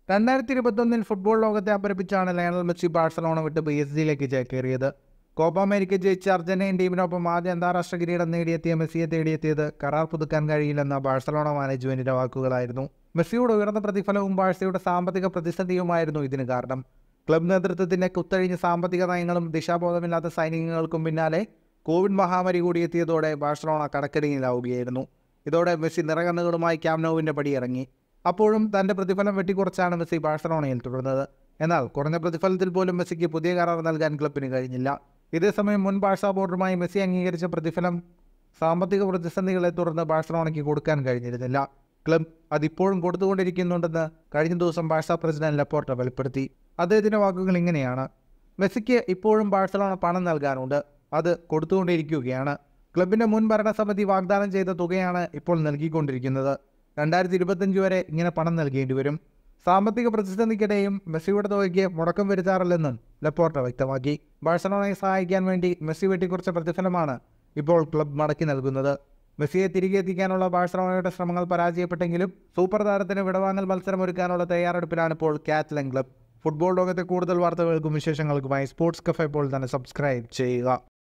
രണ്ടായിരത്തി ഇരുപത്തൊന്നിൽ ഫുട്ബോൾ ലോകത്തെ അപരപ്പിച്ചാണ് ലയണൽ മെസ്സി ബാഴ്സലോണ വിട്ട് പി എസ് ജിയിലേക്ക് ചേക്കേറിയത് കോപ്പ അമേരിക്ക ജയിച്ച അർജന്റീൻ ടീമിനൊപ്പം ആദ്യ അന്താരാഷ്ട്ര കിരീടം നേടിയെത്തിയ മെസ്സിയെ തേടിയെത്തിയത് കരാർ പുതുക്കാൻ കഴിയില്ലെന്ന ബാഴ്സലോണ മാനേജ്മെന്റിന്റെ വാക്കുകളായിരുന്നു മെസ്സിയുടെ ഉയർന്ന പ്രതിഫലവും ബാഴ്സയുടെ സാമ്പത്തിക പ്രതിസന്ധിയുമായിരുന്നു ഇതിന് കാരണം ക്ലബ് നേതൃത്വത്തിന്റെ കുത്തഴിഞ്ഞ സാമ്പത്തിക നയങ്ങളും ദിശാബോധമില്ലാത്ത സൈനികങ്ങൾക്കും പിന്നാലെ കോവിഡ് മഹാമാരി കൂടി എത്തിയതോടെ ബാഴ്സലോണ കടക്കടിയിലാവുകയായിരുന്നു ഇതോടെ മെസ്സി നിറകണ്ണുകളുമായി ക്യാമ്നോവിന്റെ പടിയിറങ്ങി അപ്പോഴും തന്റെ പ്രതിഫലം വെട്ടിക്കുറച്ചാണ് മെസ്സി ബാഴ്സലോണയിൽ തുടർന്നത് എന്നാൽ കുറഞ്ഞ പ്രതിഫലത്തിൽ പോലും മെസ്സിക്ക് പുതിയ കരാർ നൽകാൻ ക്ലബിന് കഴിഞ്ഞില്ല ഇതേസമയം മുൻ ബാഴ്സ ബോർഡറുമായി മെസ്സി അംഗീകരിച്ച പ്രതിഫലം സാമ്പത്തിക പ്രതിസന്ധികളെ തുടർന്ന് ബാഴ്സലോണയ്ക്ക് കൊടുക്കാൻ കഴിഞ്ഞിരുന്നില്ല ക്ലബ് അതിപ്പോഴും കൊടുത്തുകൊണ്ടിരിക്കുന്നുണ്ടെന്ന് കഴിഞ്ഞ ദിവസം ബാഴ്സ പ്രസിഡന്റ് ലപ്പോർട്ട വെളിപ്പെടുത്തി അദ്ദേഹത്തിന്റെ വാക്കുകൾ ഇങ്ങനെയാണ് മെസ്സിക്ക് ഇപ്പോഴും ബാഴ്സലോണ പണം നൽകാനുണ്ട് അത് കൊടുത്തുകൊണ്ടിരിക്കുകയാണ് ക്ലബിന്റെ മുൻ ഭരണസമിതി വാഗ്ദാനം ചെയ്ത തുകയാണ് ഇപ്പോൾ നൽകിക്കൊണ്ടിരിക്കുന്നത് രണ്ടായിരത്തി ഇരുപത്തഞ്ച് വരെ ഇങ്ങനെ പണം നൽകേണ്ടി വരും സാമ്പത്തിക പ്രതിസന്ധിക്കിടെയും മെസ്സിയുടെ തുകയ്ക്ക് മുടക്കം വരുത്താറില്ലെന്നും ലപ്പോർട്ട വ്യക്തമാക്കി ബാഴ്സലോണയെ സഹായിക്കാൻ വേണ്ടി മെസ്സി വെട്ടിക്കുറച്ച പ്രതിഫലമാണ് ഇപ്പോൾ ക്ലബ് മടക്കി നൽകുന്നത് മെസ്സിയെ തിരികെ എത്തിക്കാനുള്ള ബാഴ്സലോണയുടെ ശ്രമങ്ങൾ പരാജയപ്പെട്ടെങ്കിലും സൂപ്പർ താരത്തിന് വിടവാങ്ങൽ മത്സരമൊരുക്കാനുള്ള തയ്യാറെടുപ്പിലാണ് ഇപ്പോൾ കാറ്റ്ലൻ ക്ലബ് ഫുട്ബോൾ ലോകത്തെ കൂടുതൽ വാർത്തകൾക്കും വിശേഷങ്ങൾക്കുമായി സ്പോർട്സ് കഫേ ഇപ്പോൾ തന്നെ സബ്സ്ക്രൈബ് ചെയ്യുക